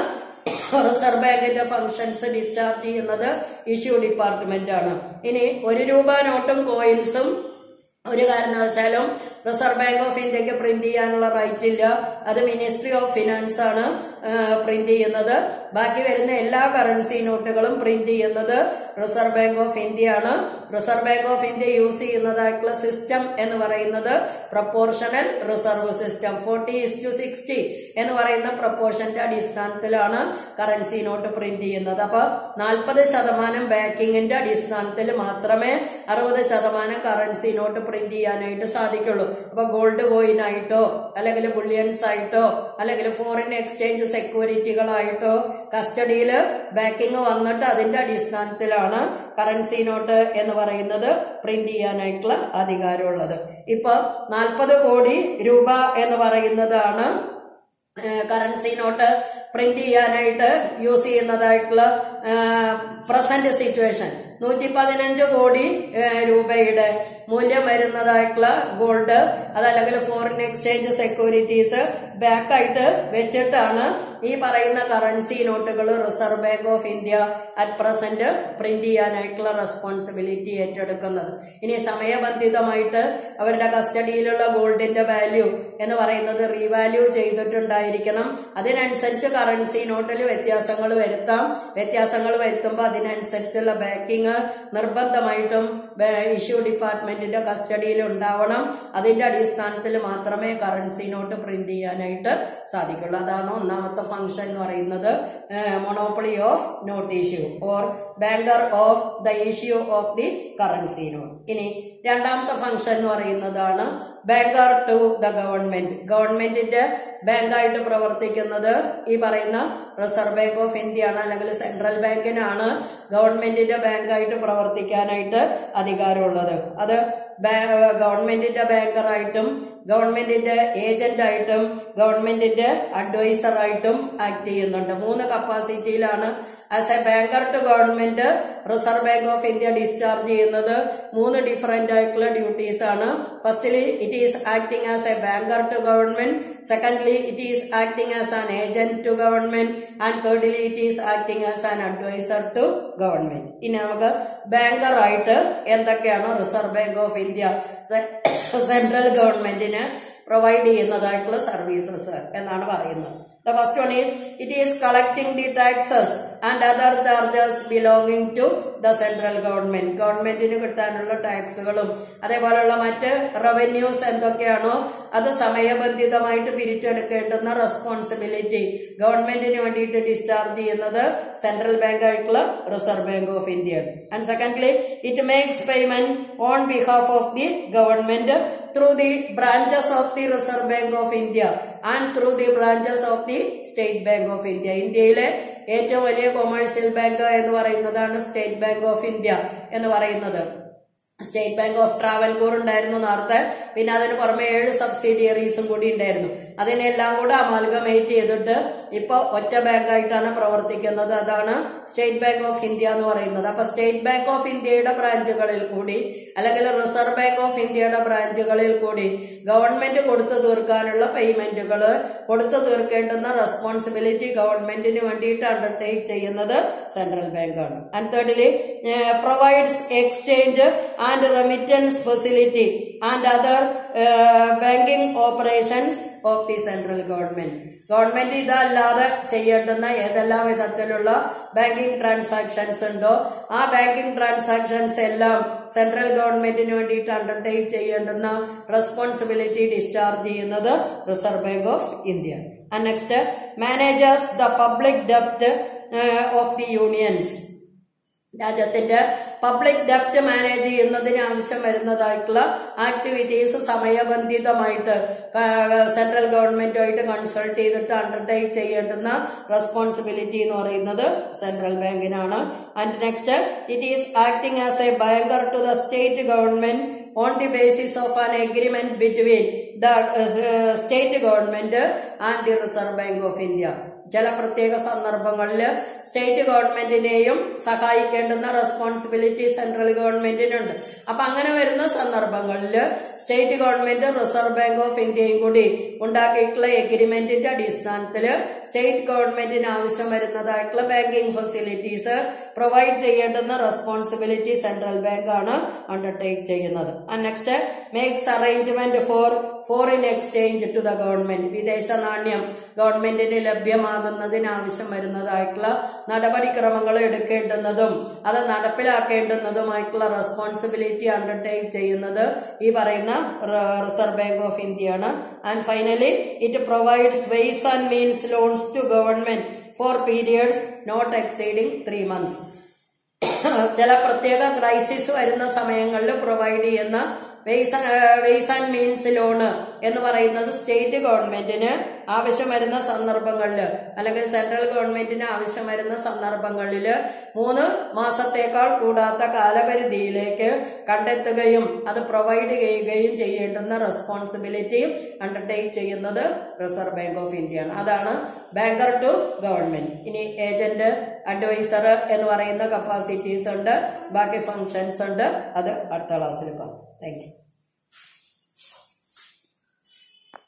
റിസർവ് ബാങ്കിന്റെ ഫംഗ്ഷൻസ് ഡിസ്ചാർജ് ചെയ്യുന്നത് ഇഷ്യൂ ഡിപ്പാർട്ട്മെന്റ് ആണ് ഇനി ഒരു രൂപ നോട്ടും കോയിൻസും ഒരു കാരണവശാലും റിസർവ് ബാങ്ക് ഓഫ് ഇന്ത്യക്ക് പ്രിന്റ് ചെയ്യാനുള്ള റൈറ്റ് ഇല്ല അത് മിനിസ്ട്രി ഓഫ് ഫിനാൻസ് ആണ് പ്രിന്റ് ചെയ്യുന്നത് ബാക്കി വരുന്ന എല്ലാ കറൻസി നോട്ടുകളും പ്രിന്റ് ചെയ്യുന്നത് റിസർവ് ബാങ്ക് ഓഫ് ഇന്ത്യ ആണ് reserve bank of India use ചെയ്യുന്നതായിട്ടുള്ള സിസ്റ്റം എന്ന് പറയുന്നത് proportional reserve system forty is to sixty എന്ന് പറയുന്ന പ്രപ്പോർഷന്റെ അടിസ്ഥാനത്തിലാണ് കറൻസി നോട്ട് പ്രിന്റ് ചെയ്യുന്നത് അപ്പൊ നാൽപ്പത് ശതമാനം ബാക്കിങ്ങിന്റെ അടിസ്ഥാനത്തിൽ മാത്രമേ അറുപത് ശതമാനം കറൻസി നോട്ട് പ്രിന്റ് ചെയ്യാനായിട്ട് സാധിക്കുള്ളൂ അപ്പൊ ഗോൾഡ് കോയിൻ ആയിട്ടോ അല്ലെങ്കിൽ ബുള്ളിയൻസ് ആയിട്ടോ അല്ലെങ്കിൽ ഫോറിൻ എക്സ്ചേഞ്ച് സെക്യൂരിറ്റികളായിട്ടോ കസ്റ്റഡിയിൽ ബാക്കിംഗ് വന്നിട്ട് അതിന്റെ അടിസ്ഥാനത്തിലാണ് കറൻസി നോട്ട് എന്ന് പറയുന്നത് പ്രിന്റ് ചെയ്യാനായിട്ടുള്ള അധികാരമുള്ളത് ഇപ്പൊ നാൽപ്പത് കോടി രൂപ എന്ന് പറയുന്നതാണ് കറൻസി നോട്ട് പ്രിന്റ് ചെയ്യാനായിട്ട് യൂസ് ചെയ്യുന്നതായിട്ടുള്ള പ്രസന്റ് സിറ്റുവേഷൻ നൂറ്റി പതിനഞ്ച് കോടി രൂപയുടെ മൂല്യം വരുന്നതായിട്ടുള്ള ഗോൾഡ് അതല്ലെങ്കിൽ ഫോറിൻ എക്സ്ചേഞ്ച് സെക്യൂരിറ്റീസ് ബാക്കായിട്ട് വെച്ചിട്ടാണ് ഈ പറയുന്ന കറൻസി നോട്ടുകൾ reserve bank of India at present print ചെയ്യാനായിട്ടുള്ള റെസ്പോൺസിബിലിറ്റി ഏറ്റെടുക്കുന്നത് ഇനി സമയബന്ധിതമായിട്ട് അവരുടെ കസ്റ്റഡിയിലുള്ള ഗോൾഡിന്റെ വാല്യൂ എന്ന് പറയുന്നത് റീവാല്യൂ ചെയ്തിട്ടുണ്ടായിരിക്കണം അതിനനുസരിച്ച് കറൻസി നോട്ടിൽ വ്യത്യാസങ്ങൾ വരുത്താം വ്യത്യാസങ്ങൾ വരുത്തുമ്പോൾ അതിനനുസരിച്ചുള്ള ബാക്കിംഗ് നിർബന്ധമായിട്ടും ഇഷ്യൂ ഡിപ്പാർട്ട്മെന്റിന്റെ കസ്റ്റഡിയിൽ ഉണ്ടാവണം അതിന്റെ അടിസ്ഥാനത്തിൽ മാത്രമേ കറൻസി നോട്ട് പ്രിന്റ് ചെയ്യാനായിട്ട് സാധിക്കുള്ളൂ അതാണ് ഒന്നാമത്തെ ഫംഗ്ഷൻ എന്ന് പറയുന്നത് monopoly of note issue or banker of the issue of the currency note ഇനി രണ്ടാമത്തെ ഫംഗ്ഷൻ എന്ന് പറയുന്നതാണ് ബാങ്കർ ടു ദ ഗവൺമെന്റ് ഗവൺമെന്റിന്റെ ബാങ്കായിട്ട് പ്രവർത്തിക്കുന്നത് ഈ പറയുന്ന റിസർവ് ബാങ്ക് ഓഫ് ഇന്ത്യ ആണ് അല്ലെങ്കിൽ സെൻട്രൽ ബാങ്കിനാണ് ഗവൺമെന്റിന്റെ ബാങ്കായിട്ട് പ്രവർത്തിക്കാനായിട്ട് അധികാരമുള്ളത് അത് ഗവൺമെന്റിന്റെ ബാങ്കറായിട്ടും ഗവൺമെന്റിന്റെ ഏജന്റ് ആയിട്ടും ഗവൺമെന്റിന്റെ അഡ്വൈസർ ആയിട്ടും ആക്ട് ചെയ്യുന്നുണ്ട് മൂന്ന് കപ്പാസിറ്റിയിലാണ് as a banker to government reserve bank of India discharge ചെയ്യുന്നത് മൂന്ന് ഡിഫറെന്റ് ആയിട്ടുള്ള ഡ്യൂട്ടീസ് ആണ് firstly it is acting as a banker to government secondly it is acting as an agent to government and thirdly it is acting as an adviser to government ഇനി നമുക്ക് ബാങ്കർ ആയിട്ട് എന്തൊക്കെയാണ് reserve bank of India central ഗവൺമെന്റിന് പ്രൊവൈഡ് ചെയ്യുന്നതായിട്ടുള്ള സർവീസസ് എന്നാണ് പറയുന്നത് the The first one is it is collecting the taxes and other charges belonging to the central government. ഗവൺമെന്റിന് കിട്ടാനുള്ള ടാക്സുകളും അതേപോലെയുള്ള മറ്റ് റവന്യൂസ് എന്തൊക്കെയാണോ അത് സമയബന്ധിതമായിട്ട് പിരിച്ചെടുക്കേണ്ടുന്ന റെസ്പോൺസിബിലിറ്റി ഗവൺമെന്റിന് വേണ്ടിയിട്ട് ഡിസ്ചാർജ് ചെയ്യുന്നത് സെൻട്രൽ ബാങ്ക് ആയിട്ടുള്ള reserve bank of India and secondly it makes payment on behalf of the government through the branches of the reserve bank of India and through the branches of the state bank of India ഇന്ത്യയിലെ ഏറ്റവും വലിയ കൊമേഴ്സ്യൽ ബാങ്ക് എന്ന് പറയുന്നതാണ് സ്റ്റേറ്റ് ബാങ്ക് ഓഫ് ഇന്ത്യ എന്ന് പറയുന്നത് സ്റ്റേറ്റ് ബാങ്ക് ഓഫ് ട്രാവൻകൂർ ഉണ്ടായിരുന്നു നേരത്തെ പിന്നെ അതിന് പുറമെ ഏഴ് സബ്സിഡിയറീസും കൂടി ഉണ്ടായിരുന്നു അതിനെല്ലാം കൂടെ അമാൽഗമേറ്റ് ചെയ്തിട്ട് ഇപ്പൊ ഒറ്റ ബാങ്കായിട്ടാണ് പ്രവർത്തിക്കുന്നത് അതാണ് സ്റ്റേറ്റ് ബാങ്ക് ഓഫ് ഇന്ത്യ എന്ന് പറയുന്നത് അപ്പൊ സ്റ്റേറ്റ് ബാങ്ക് ഓഫ് ഇന്ത്യയുടെ ബ്രാഞ്ചുകളിൽ കൂടി അല്ലെങ്കിൽ റിസർവ് ബാങ്ക് ഓഫ് ഇന്ത്യയുടെ ബ്രാഞ്ചുകളിൽ കൂടി ഗവൺമെന്റ് കൊടുത്തു തീർക്കാനുള്ള പേയ്മെന്റുകൾ കൊടുത്തു തീർക്കേണ്ടുന്ന റെസ്പോൺസിബിലിറ്റി ഗവൺമെന്റിന് വേണ്ടിയിട്ട് അണ്ടർടേക്ക് ചെയ്യുന്നത് സെൻട്രൽ ബാങ്കാണ് and thirdly provides exchange and remittance facility and other banking operations of the central government government ഇതല്ലാതെ ചെയ്യേണ്ടുന്ന ഏതെല്ലാം വിധത്തിലുള്ള ബാങ്കിങ് ട്രാൻസാക്ഷൻസ് ഉണ്ടോ ആ ബാങ്കിങ് ട്രാൻസാക്ഷൻസ് എല്ലാം സെൻട്രൽ ഗവൺമെന്റിന് വേണ്ടിയിട്ട് അണ്ടർടേക്ക് ചെയ്യേണ്ടുന്ന റെസ്പോൺസിബിലിറ്റി ഡിസ്ചാർജ് ചെയ്യുന്നത് reserve bank of India and next manages the public ഡെപ്റ്റ് ഓഫ് ദി യൂണിയൻസ് രാജ്യത്തിന്റെ പബ്ലിക് ഡെപ്റ്റ് മാനേജ് ചെയ്യുന്നതിന് ആവശ്യം വരുന്നതായിട്ടുള്ള ആക്ടിവിറ്റീസ് സമയബന്ധിതമായിട്ട് സെൻട്രൽ ഗവൺമെന്റുമായിട്ട് കൺസൾട്ട് ചെയ്തിട്ട് അണ്ടർടേക്ക് ചെയ്യേണ്ടുന്ന റെസ്പോൺസിബിലിറ്റി എന്ന് പറയുന്നത് സെൻട്രൽ ബാങ്കിനാണ് and next it is acting as a banker to the state government on the basis of an agreement between the state government and the reserve bank of India ചില പ്രത്യേക സന്ദർഭങ്ങളിൽ സ്റ്റേറ്റ് ഗവൺമെന്റിനെയും സഹായിക്കേണ്ടുന്ന റെസ്പോൺസിബിലിറ്റി സെൻട്രൽ ഗവൺമെന്റിനുണ്ട് അപ്പൊ അങ്ങനെ വരുന്ന സന്ദർഭങ്ങളിൽ state government reserve bank of ഇന്ത്യയും കൂടി ഉണ്ടാക്കിയിട്ടുള്ള എഗ്രിമെന്റിന്റെ അടിസ്ഥാനത്തിൽ സ്റ്റേറ്റ് ഗവൺമെന്റിന് ആവശ്യം വരുന്നതായിട്ടുള്ള ബാങ്കിങ് ഫെസിലിറ്റീസ് പ്രൊവൈഡ് ചെയ്യേണ്ടുന്ന റെസ്പോൺസിബിലിറ്റി സെൻട്രൽ ബാങ്ക് ആണ് അണ്ടർടേക്ക് ചെയ്യുന്നത് next makes arrangement for foreign exchange to the government വിദേശ നാണ്യം ഗവൺമെന്റിന് ലഭ്യമാകുന്നതിന് ആവശ്യം വരുന്നതായിട്ടുള്ള നടപടിക്രമങ്ങൾ എടുക്കേണ്ടുന്നതും അത് നടപ്പിലാക്കേണ്ടുന്നതുമായിട്ടുള്ള റെസ്പോൺസിബിലിറ്റി അണ്ടർടേക്ക് ചെയ്യുന്നത് ഈ പറയുന്ന റിസർവ് ബാങ്ക് ഓഫ് ഇന്ത്യയാണ് and finally it provides ways and means loans to government for periods not exceeding three months ചില പ്രത്യേക ക്രൈസിസ് വരുന്ന സമയങ്ങളിൽ പ്രൊവൈഡ് ചെയ്യുന്ന ways ways and means loan എന്ന് പറയുന്നത് സ്റ്റേറ്റ് ഗവൺമെന്റിന് ആവശ്യം വരുന്ന സന്ദർഭങ്ങളിൽ അല്ലെങ്കിൽ സെൻട്രൽ ഗവൺമെന്റിന് ആവശ്യം വരുന്ന സന്ദർഭങ്ങളിൽ മൂന്ന് മാസത്തേക്കാൾ കൂടാത്ത കാലപരിധിയിലേക്ക് കണ്ടെത്തുകയും അത് പ്രൊവൈഡ് ചെയ്യുകയും ചെയ്യേണ്ടുന്ന റെസ്പോൺസിബിലിറ്റി അണ്ടർടേക്ക് ചെയ്യുന്നത് റിസർവ് ബാങ്ക് ഓഫ് ഇന്ത്യയാണ് അതാണ് ബാങ്കർ ടു ഗവൺമെന്റ് ഇനി ഏജന്റ് അഡ്വൈസർ എന്ന് പറയുന്ന കപ്പാസിറ്റീസ് ഉണ്ട് ബാക്കി ഫങ്ഷൻസ് ഉണ്ട് അത് അടുത്ത ക്ലാസ്സിൽ കാണാം താങ്ക് യു